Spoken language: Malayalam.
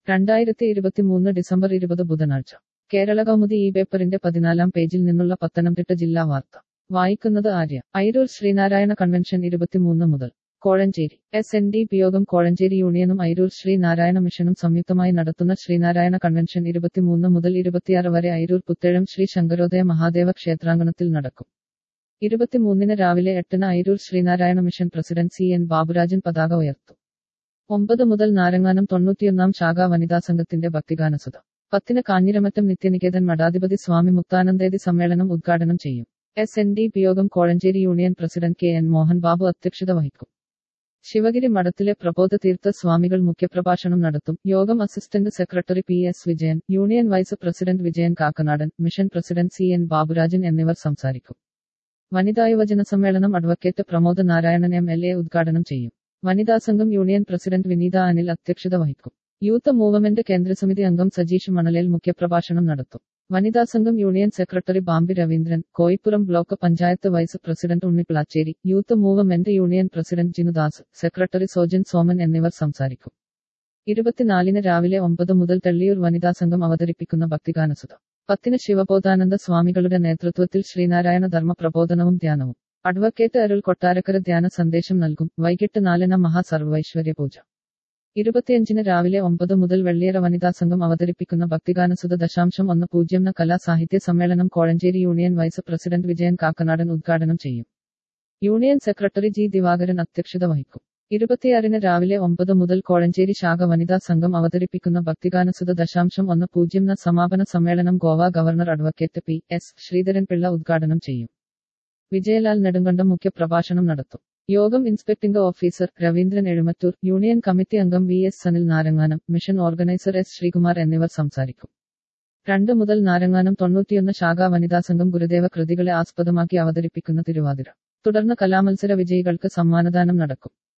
രണ്ടായിരത്തി ഇരുപത്തിമൂന്ന് ഡിസംബർ ഇരുപത് ബുധനാഴ്ച കേരള കൗമുദി ഈ പേപ്പറിന്റെ പതിനാലാം പേജിൽ നിന്നുള്ള പത്തനംതിട്ട ജില്ലാ വാർത്ത വായിക്കുന്നത് ആര്യ ഐരൂർ ശ്രീനാരായണ കൺവെൻഷൻ ഇരുപത്തിമൂന്ന് മുതൽ Kozhencherry S N D P യോഗം കോഴഞ്ചേരി യൂണിയനും ഐരൂർ ശ്രീനാരായണ മിഷനും സംയുക്തമായി നടത്തുന്ന ശ്രീനാരായണ കൺവെൻഷൻ ഇരുപത്തിമൂന്ന് മുതൽ ഇരുപത്തിയാറ് വരെ ഐരൂർ പുത്തേഴം ശ്രീ ശങ്കരോദയ മഹാദേവ ക്ഷേത്രാങ്കണത്തിൽ നടക്കും ഇരുപത്തിമൂന്നിന് രാവിലെ എട്ടിന് Ayroor Sree Narayana mission president C N Baburajan പതാക ഉയർത്തും ഒമ്പത് മുതൽ നാരങ്ങാനം തൊണ്ണൂറ്റിയൊന്നാം ശാഖ വനിതാ സംഘത്തിന്റെ ഭക്തിഗാനസുത പത്തിന് കാഞ്ഞിരമറ്റം നിത്യനികേതൻ മഠാധിപതി സ്വാമി മുക്താനന്ദേതി സമ്മേളനം ഉദ്ഘാടനം ചെയ്യും എസ് എൻ ഡി പി യോഗം Kozhencherry union president K N Mohan Babu അധ്യക്ഷത വഹിക്കും ശിവഗിരി മഠത്തിലെ പ്രബോധ തീർത്ഥ സ്വാമികൾ മുഖ്യപ്രഭാഷണം നടത്തും യോഗം assistant secretary P S Vijayan union vice president Vijayan Kakkanadan mission president C N Baburajan എന്നിവർ സംസാരിക്കും വനിതാ യുവജന സമ്മേളനം advocate Pramod Narayanan M L A ഉദ്ഘാടനം ചെയ്യും വനിതാ സംഘം യൂണിയൻ പ്രസിഡന്റ് വിനീത അനിൽ അധ്യക്ഷത വഹിക്കും യൂത്ത് മൂവ്മെന്റ് കേന്ദ്രസമിതി അംഗം സജീഷ് മണലേൽ മുഖ്യപ്രഭാഷണം നടത്തും വനിതാ സംഘം union secretary Bampi Raveendran Koippuram block panchayat vice president Unni Plachery youth movement union president Jinudas secretary Sojan Soman എന്നിവർ സംസാരിക്കും ഇരുപത്തിനാലിന് രാവിലെ ഒമ്പത് മുതൽ തെള്ളിയൂർ വനിതാ സംഘം അവതരിപ്പിക്കുന്ന ഭക്തിഗാനസുത പത്തിന് ശിവബോധാനന്ദ സ്വാമികളുടെ നേതൃത്വത്തിൽ ശ്രീനാരായണ ധർമ്മ പ്രബോധനവും ധ്യാനവും അഡ്വക്കേറ്റ് അരുൾ കൊട്ടാരക്കര ധ്യാന സന്ദേശം നൽകും വൈകിട്ട് നാലിന് മഹാസർവൈശ്വര്യ പൂജ ഇരുപത്തിയഞ്ചിന് രാവിലെ ഒമ്പത് മുതൽ വെള്ളിയറ വനിതാ സംഘം അവതരിപ്പിക്കുന്ന ഭക്തിഗാനസുത ദശാംശം ഒന്ന് പൂജ്യം ന കലാ സാഹിത്യ സമ്മേളനം Kozhencherry union vice president Vijayan Kakkanadan ഉദ്ഘാടനം ചെയ്യും യൂണിയൻ സെക്രട്ടറി ജി ദിവാകരൻ അധ്യക്ഷത വഹിക്കും ഇരുപത്തിയാറിന് രാവിലെ ഒമ്പത് മുതൽ കോഴഞ്ചേരി ശാഖ വനിതാ സംഘം അവതരിപ്പിക്കുന്ന ഭക്തിഗാനസുത ദശാംശം ഒന്ന് പൂജ്യം ന സമാപന സമ്മേളനം Goa governor advocate P S Sreedharan Pillai ഉദ്ഘാടനം ചെയ്യും വിജയലാൽ നെടുങ്കണ്ടം മുഖ്യപ്രഭാഷണം നടത്തും യോഗം inspecting officer Raveendran Ezhumattoor union committee അംഗം V S Sanil Naranganam mission organiser S Sreekumar എന്നിവർ സംസാരിക്കും രണ്ട് മുതൽ നാരങ്ങാനം തൊണ്ണൂറ്റിയൊന്ന് ശാഖ വനിതാ സംഘം ഗുരുദേവ കൃതികളെ ആസ്പദമാക്കി അവതരിപ്പിക്കുന്ന തിരുവാതിര തുടർന്ന് കലാമത്സര വിജയികൾക്ക് സമ്മാനദാനം നടക്കും